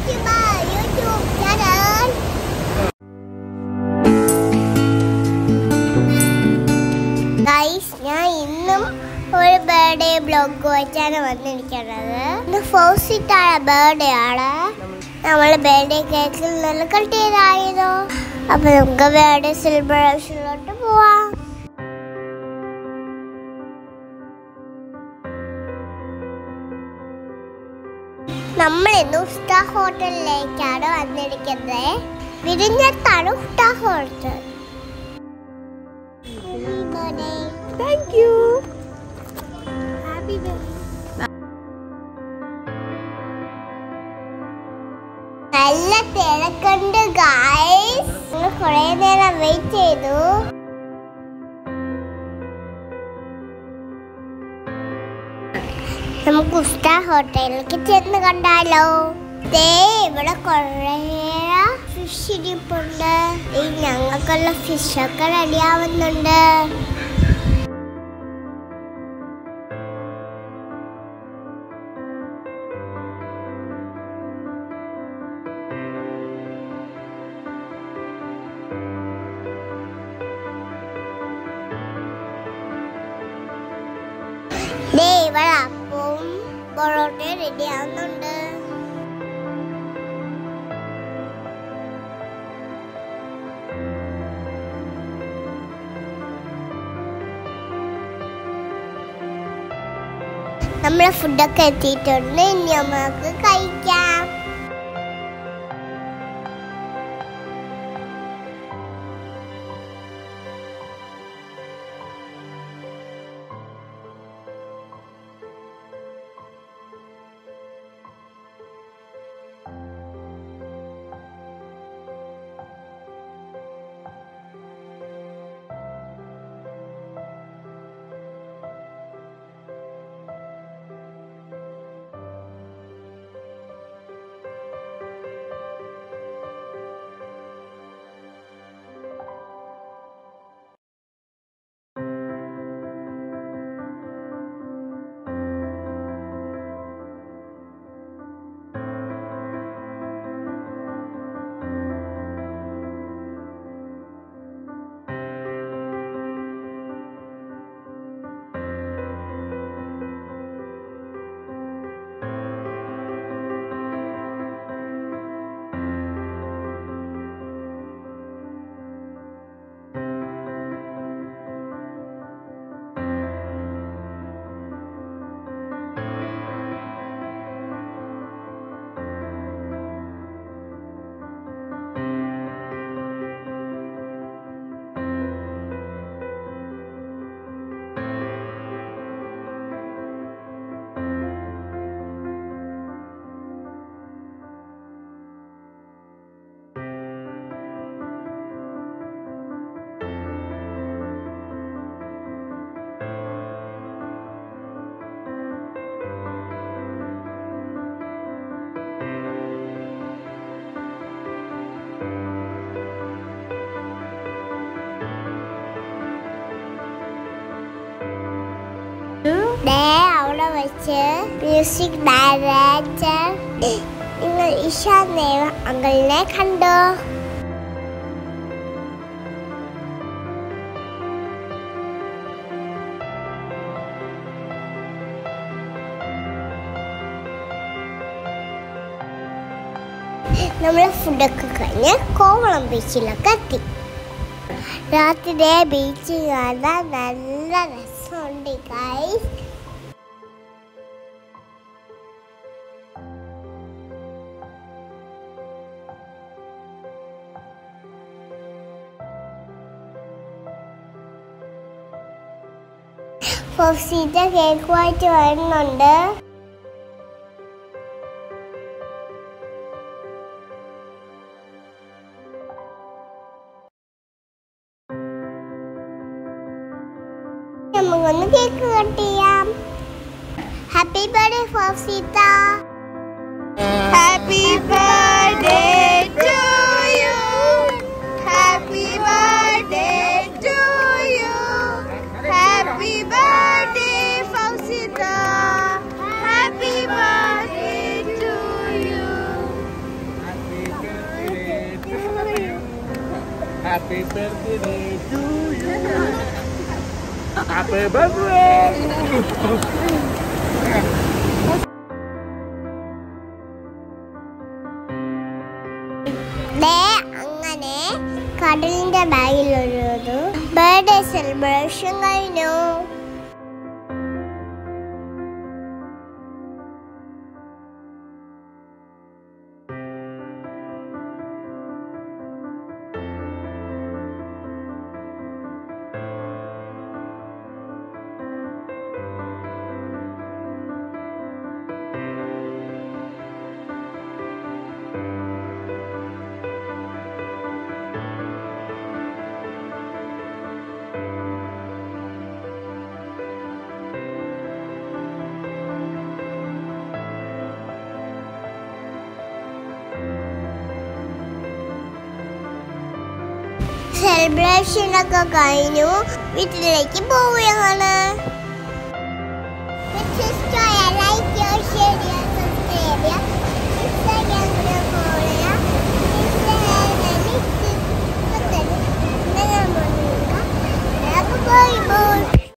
to my YouTube channel. Guys ഞാൻ ഇന്നും ഒരു ബർത്ത്ഡേ ബ്ലോഗ് വെച്ചാണ് വന്നിരിക്കുന്നത് ഇന്ന് ഫോസിറ്റായ ബർത്ത്ഡേ ആണ് നമ്മൾ ബർത്ത്ഡേ കേക്കിൽ നല്ല കട്ട് ചെയ്തായിരുന്നു അപ്പൊ നമുക്ക് ബർത്ത്ഡേ സെലിബ്രേഷനിലോട്ട് പോവാം നമ്മൾ ഇന്ന് ഉസ്ത ഹോട്ടലിലേക്കാണ് വന്നിരിക്കുന്നത് വിരിഞ്ഞത്താണ് ഉസ്ത ഹോട്ടൽ താങ്ക് യു നല്ല തിരക്കുണ്ട് ഗായ്സ് കുറെ നേരം വെയിറ്റ് ചെയ്തു നമുക്ക് ഉസ്ത ഹോട്ടലിലേക്ക് ചെന്ന് കണ്ടാലോ ദേ ഇവിടെ കുറേ ഫിഷ് ഇരിപ്പുണ്ട് ഈ ഞങ്ങൾക്കുള്ള ഫിഷൊക്കെ റെഡിയാവുന്നുണ്ട് ദേ ഇവിടെ അപ്പവും പൊറോട്ടയും റെഡി ആവുന്നുണ്ട് നമ്മളെ ഫുഡൊക്കെ എത്തിയിട്ടുണ്ട് ഇനി നമുക്ക് കഴിക്കാം ദേ അവിടെ വെച്ച് മ്യൂസിക് ഡയറക്ടർ നിങ്ങൾ ഇഷാ ദേവ അങ്കിളിനെ കണ്ടോ നമ്മളെ ഫുഡൊക്കെ കഴിഞ്ഞ് കോവളം ബീച്ചിലൊക്കെ എത്തി രാത്രി ബീച്ച് കാണാൻ നല്ല രസമുണ്ട് ഗൈസ് ഫൊസീറ്റ കേക്കുമായിട്ട് വരുന്നുണ്ട് നമുക്കൊന്ന് കേക്ക് കട്ട് ചെയ്യാം happy birthday Fousitha happy birthday to you happy birthday to you happy birthday Fousitha happy birthday to you Happy birthday to you. Happy birthday. ദേ അങ്ങനെ കടലിന്റെ ബാഗിലൊരു ബർത്ത്ഡേ സെലിബ്രേഷൻ കഴിഞ്ഞു സെലിബ്രേഷൻ ഒക്കെ കഴിഞ്ഞു വീട്ടിലേക്ക് പോവുകയാണ് സിസ്റ്റർ